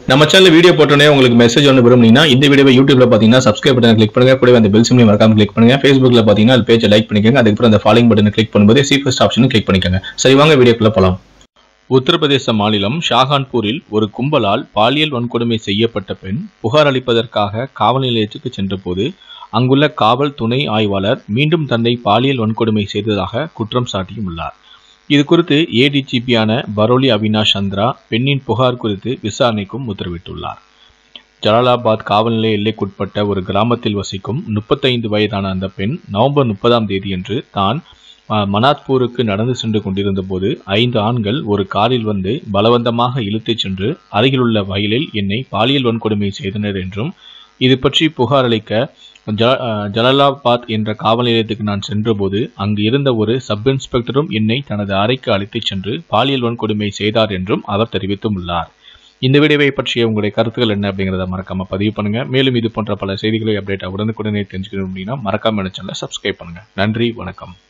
நம்ம channel video போட்டோன்னே உங்களுக்கு மெசேஜ் ஒன்று விரும்புனீங்கன்னா இந்த வீடியோவை யூடியூப்ல பார்த்தீங்கன்னா சப்ஸ்கிரைப் பட்டன் கிளிக் பண்ணுங்க கூடவே அந்த பெல் சிம்லையும் மறக்காம கிளிக் பண்ணுங்க ஃபேஸ்புக்ல பார்த்தீங்கன்னா அது பேஜை லைக் பண்ணிக்கோங்க அதுக்கப்புறம் அந்த ஃபாலோயிங் பட்டனை கிளிக் பண்ணும்போது சி ஃபர்ஸ்ட் ஆப்ஷனும் கிளிக் பண்ணிக்கோங்க சரி வாங்க வீடியோக்குள்ள போலாம் உத்தரப்பிரதேச மாநிலம் ஷாகான்பூரில் ஒரு கும்பலால் பாலியல் வன்கொடுமை செய்யப்பட்ட பெண் புகார் அளிப்பதற்காக காவல் நிலையத்துக்கு சென்றபோது அங்குள்ள காவல் துணை ஆய்வாளர் மீண்டும் தன்னை பாலியல் வன்கொடுமை செய்ததாக குற்றம் சாட்டியுள்ளார் இது குறித்து ஏடிஜிபியான பரோலி அவினாஷ் சந்திரா பெண்ணின் புகார் குறித்து விசாரணைக்கும் உத்தரவிட்டுள்ளார் ஜலாலாபாத் காவல் நிலைய எல்லைக்குட்பட்ட ஒரு கிராமத்தில் வசிக்கும் முப்பத்தைந்து வயதான அந்த பெண் நவம்பர் முப்பதாம் தேதியன்று தான் அஹ், மனாத்பூருக்கு நடந்து சென்று கொண்டிருந்த போது ஐந்து ஆண்கள் ஒரு காரில் வந்து பலவந்தமாக இழுத்துச் சென்று அருகிலுள்ள வயலில் என்னை பாலியல் வன்கொடுமை செய்தனர் என்றும் இது பற்றி புகார் அளிக்க ஜ- அஹ், ஜலாலாபாத் என்ற காவல் நிலையத்துக்கு நான் சென்றபோது அங்கு இருந்த ஒரு சப் இன்ஸ்பெக்டரும் என்னை தனது அறைக்கு அழைத்துச் சென்று பாலியல் வன்கொடுமை செய்தார் என்றும் அவர் தெரிவித்தும் உள்ளார் இந்த வீடியோவை பற்றிய உங்களுடைய கருத்துக்கள் என்ன அப்படிங்கிறத மறக்காம பதிவு பண்ணுங்க மேலும் இது போன்ற பல செய்திகளை அப்டேட் உடனுக்குடனே தெரிஞ்சுக்கணும் அப்படின்னா மறக்காம சேனலை சப்ஸ்கிரைப் பண்ணுங்க நன்றி வணக்கம்